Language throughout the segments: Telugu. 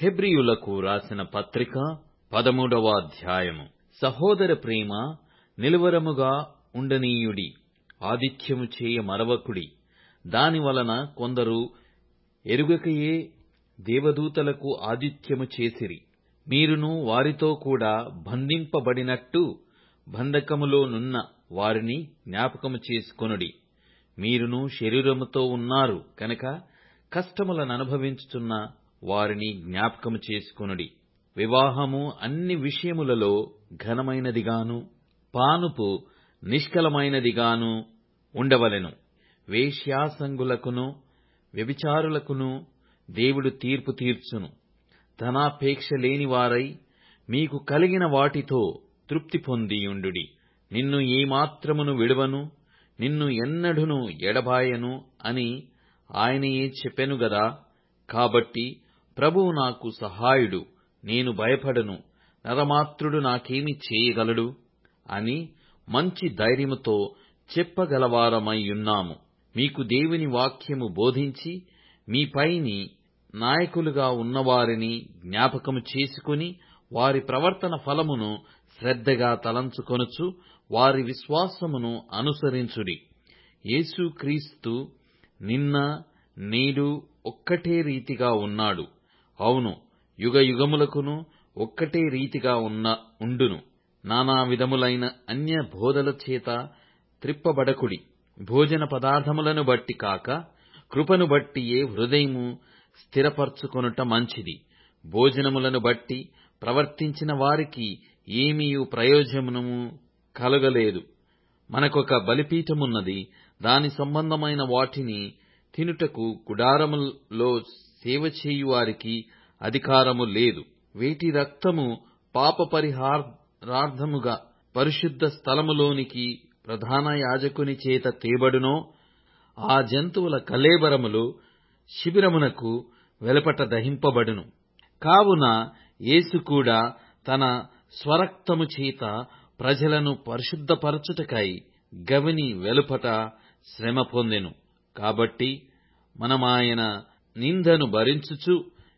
హెబ్రీయులకు రాసిన పత్రిక పదమూడవ అధ్యాయము సహోదర ప్రేమ నిలువరముగా ఉండనీయుడి ఆదిత్యము చేయ మరవకుడి దాని వలన కొందరు ఎరుగకయే దేవదూతలకు ఆదిత్యము చేసిరి మీరును వారితో కూడా బంధింపబడినట్టు బంధకములో నున్న వారిని జ్ఞాపకము చేసుకొనుడి మీరును శరీరముతో ఉన్నారు కనుక కష్టములననుభవించుచున్న వారిని జ్ఞాపకము చేసుకొనుడి వివాహము అన్ని విషయములలో ఘనమైనదిగాను పానుపు నిష్కలమైనదిగాను ఉండవలెను వేశ్యాసంగులకును వ్యభిచారులకును దేవుడు తీర్పు తీర్చును ధనాపేక్ష లేనివారై మీకు కలిగిన వాటితో తృప్తి పొందియుండుడి నిన్ను ఏమాత్రమును విడువను నిన్ను ఎన్నడును ఎడబాయను అని ఆయనయే చెప్పెను గదా కాబట్టి ప్రభువు నాకు సహాయుడు నేను భయపడను నరమాత్రుడు నాకేమి చేయగలడు అని మంచి ధైర్యముతో చెప్పగలవారమైయున్నాము మీకు దేవుని వాక్యము బోధించి మీ పైని నాయకులుగా ఉన్నవారిని జ్ఞాపకము చేసుకుని వారి ప్రవర్తన ఫలమును శ్రద్ధగా తలంచుకొనుచు వారి విశ్వాసమును అనుసరించుడి యేసుక్రీస్తు నిన్న నేడు ఒక్కటే రీతిగా ఉన్నాడు అవును యుగ యుగములకును ఒక్కటే రీతిగా ఉన్న ఉండును నానా విధములైన అన్య బోధల చేత త్రిప్పబడకుడి భోజన పదార్థములను బట్టి కాక కృపను బట్టియే హృదయము స్థిరపరచుకొనుట మంచిది భోజనములను బట్టి ప్రవర్తించిన వారికి ఏమీయు ప్రయోజనము కలగలేదు మనకొక బలిపీఠమున్నది దాని సంబంధమైన వాటిని తినుటకు గుడారములో సేవ చేయువారికి అధికారము లేదు వేటి రక్తము పాప పరిహారార్థముగా పరిశుద్ధ స్థలములోనికి ప్రధాన యాజకుని చేత తేబడునో ఆ జంతువుల కళేబరములు శిబిరమునకు వెలుపట దహింపబడును కావున యేసు కూడా తన స్వరక్తము చేత ప్రజలను పరిశుద్ధపరచుటకై గవిని వెలుపట శ్రమ పొందెను కాబట్టి మనమాయన నిందను భరించుచు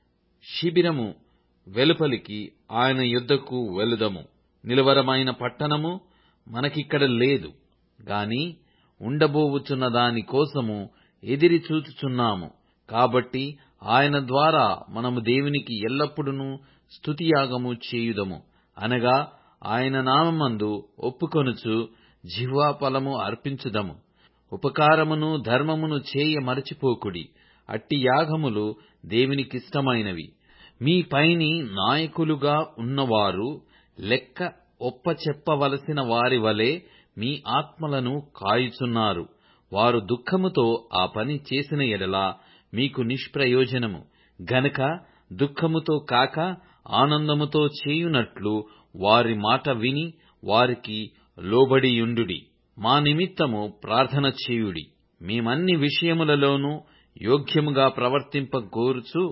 శిబిరము వెలుపలికి ఆయన యుద్ధకు వెలుదము నిలవరమైన పట్టణము మనకిక్కడ లేదు గాని ఉండబోవుచున్న దాని కోసము ఎదిరి చూచుచున్నాము కాబట్టి ఆయన ద్వారా మనము దేవునికి ఎల్లప్పుడూ స్తుతియాగము చేయుదము అనగా ఆయన నామందు ఒప్పుకొనుచు జిహ్వా ఫలము అర్పించుదము ఉపకారమును ధర్మమును చేయ మరచిపోకుడి అట్టి యాగములు దేవునికిష్టమైనవి మీ పైని నాయకులుగా ఉన్నవారు లెక్క ఒప్పచెప్పవలసిన వారి వలె మీ ఆత్మలను కాయుచున్నారు వారు దుఃఖముతో ఆ పని చేసిన ఎడల మీకు నిష్ప్రయోజనము గనక దుఃఖముతో కాక ఆనందముతో చేయునట్లు వారి మాట విని వారికి లోబడియుండుడి మా నిమిత్తము ప్రార్థన చేయుడి మేమన్ని విషయములలోనూ యోగ్యముగా ప్రవర్తింప కోరుచు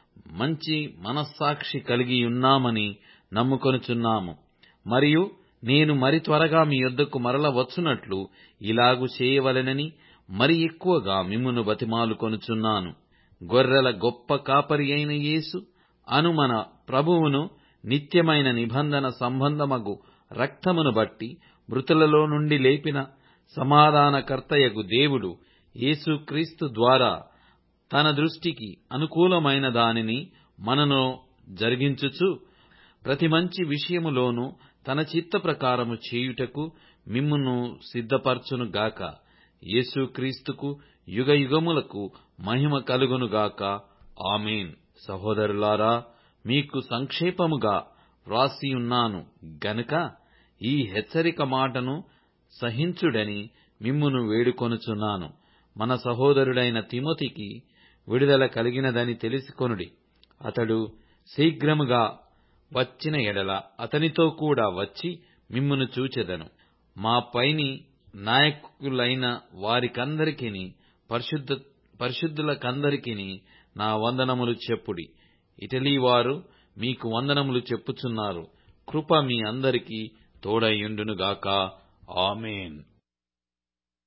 మంచి మనస్సాక్షి కలిగియున్నామని నమ్ముకొనుచున్నాము మరియు నేను మరి త్వరగా మీ యొద్దకు మరల వచ్చునట్లు ఇలాగు చేయవలెనని మరి ఎక్కువగా మిమ్మును బతిమాలుకొనుచున్నాను గొర్రెల గొప్ప కాపరి అయిన యేసు అను మన ప్రభువును నిత్యమైన నిబంధన సంబంధమగు రక్తమును బట్టి మృతులలో నుండి లేపిన సమాధానకర్తయగు దేవుడు యేసుక్రీస్తు ద్వారా తన దృష్టికి అనుకూలమైన దానిని మనలో జరిగించుచు ప్రతి మంచి విషయములోనూ తన చిత్త ప్రకారము చేయుటకు మిమ్మును సిద్ధపరచును గాక యేసుక్రీస్తుకు యుగ యుగములకు మహిమ కలుగును గాక ఆమేన్ సహోదరులారా మీకు సంక్షేపముగా వ్రాసియున్నాను గనుక ఈ హెచ్చరిక మాటను సహించుడని మిమ్మును వేడుకొనుచున్నాను మన సహోదరుడైన తిమోతికి విడుదల కలిగినదని తెలిసికొనుడి అతడు శీఘ్రముగా వచ్చిన ఎడల అతనితో కూడా వచ్చి మిమ్మును చూచెదను మా పైని నాయకులైన వారికందరికిని పరిశుద్ధ పరిశుద్ధులకందరికిని నా వందనములు చెప్పుడి ఇటలీ వారు మీకు వందనములు చెప్పుచున్నారు కృప మీ అందరికీ తోడైయుండునుగాక ఆమెన్